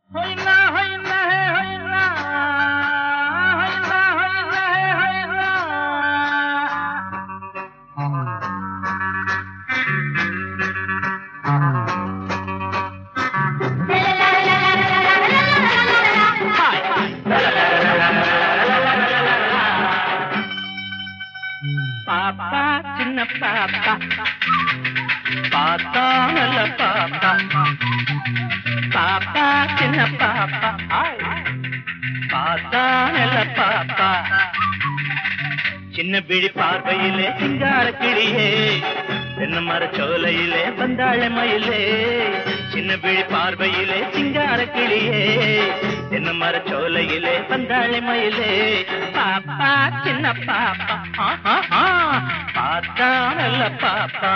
ஹொய்லா ஹொய்லா ஹே ஹொய்லா ஹொய்லா ஹொய்லா ஹே ஹொய்லா பாப்பா சின்ன பாப்பா பார்த்தா நல்ல பாப்பா பாப்பா சின்ன பாப்பா ஆய். பார்த்தா நல்ல பாப்பா சின்ன பிடி பார்வையிலே சிங்கார கிளியே என்ன மர சோலையிலே பந்தாழ மயிலே சின்ன பிடி பார்வையிலே சிங்கார கிளியே என்ன மர சோலையிலே பந்தாழ மயிலே பாப்பா சின்ன பாப்பா ஆ, ஆ, ஆ. பார்த்தா நல்ல பாப்பா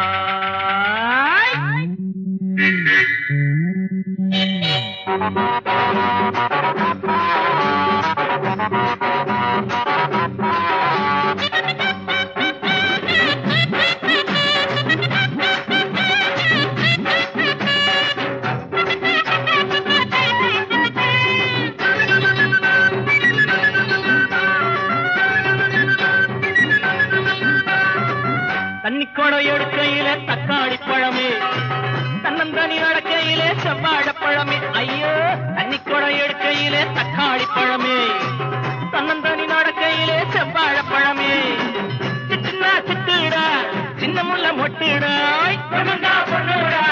தண்ணி குடம் எடுக்கையில தக்காளி பழமே தன்னந்தனி நடக்கையிலே செவ்வாழ பழமே ஐயோ தண்ணி குடம் எடுக்கையிலே தக்காளி பழமே தன்னந்தனி நடக்கையிலே செவ்வாழ பழமே சிட்டுனா சிட்டுடா சின்ன முள்ள மொட்டுடா பொண்ணுடா பொண்ணுடா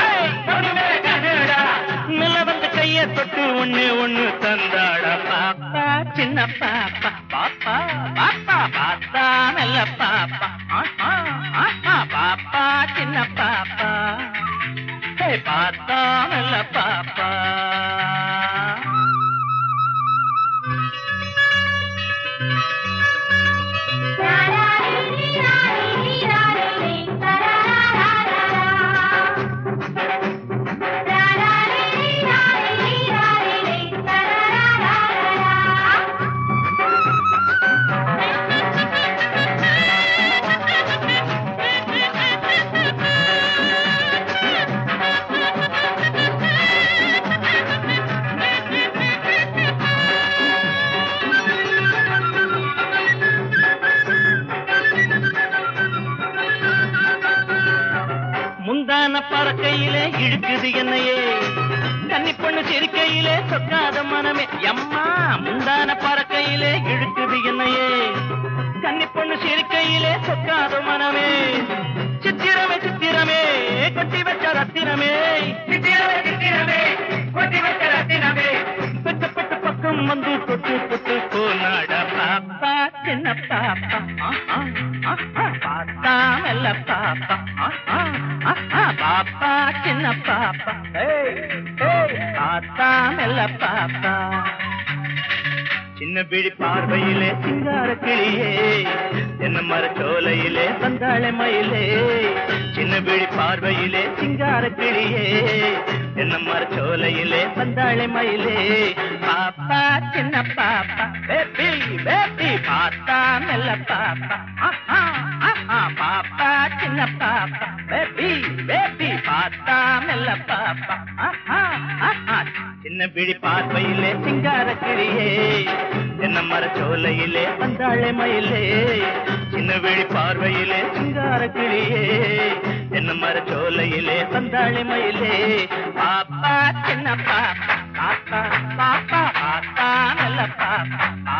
நில வந்து கைய தொட்டு ஒண்ணு ஒண்ணு தந்தாடா பாப்பா சின்ன பாப்பா பாப்பா பாப்பா பாத்தா நல்ல பாப்பா ஆஹா, ஆஹா, பாப்பா சின்ன பாப்பா ஹே, பாத்தா நல்ல பாப்பா முந்தான பறக்கையிலே இழுக்குது என்னையே கன்னி பொண்ணு சிரிக்கையிலே சொக்காத மனமே எம்மா முந்தான பறக்கையிலே இழுக்குது என்னையே கன்னி பொண்ணு சிரிக்கையிலே சொக்காத மனமே சித்திரமே சித்திரமே கொட்டி வச்ச ரத்தினமே சித்திரமே சித்திரமே கொட்டி வச்ச ரத்தினமே பெட்டப்பட்ட பக்கம் வந்து தொட்டு தொட்டு போனாட பாப்பா சின்ன பாப்பா ஆஹா, ஆஹா, பார்த்தா நல்ல பாப்பா ஆஹா, ஆஹா, பாப்பா சின்ன பாப்பா ஏய், ஏய், பார்த்தா நல்ல பாப்பா சின்ன பிடி பார்வையிலே சிங்கார கிளியே என்ன மர சோலையிலே வந்தாள மயிலே சின்ன பிடி பார்வையிலே சிங்கார கிளியே என்ன மர சோலையிலே வந்தாள மயிலே பாப்பா சின்ன பாப்பா பேபி பேபி பார்த்தா நல்ல பாப்பா ஆஹா, ஆஹா, பாப்பா சின்ன பாப்பா பேபி பேபி பார்த்தா நல்ல பாப்பா ஆஹா, ஆஹா, சின்ன பிடி பார்வையிலே சிங்கார கிளியே என்ன மர சோலையிலே வந்தாளே மயிலே சின்ன விழி பார்வையிலே சிங்கார கிளியே என்ன மர சோலையிலே வந்தாளே மயிலே பாப்பா சின்ன பாப்பா பாப்பா பாப்பா பாப்பா நல்ல பாப்பா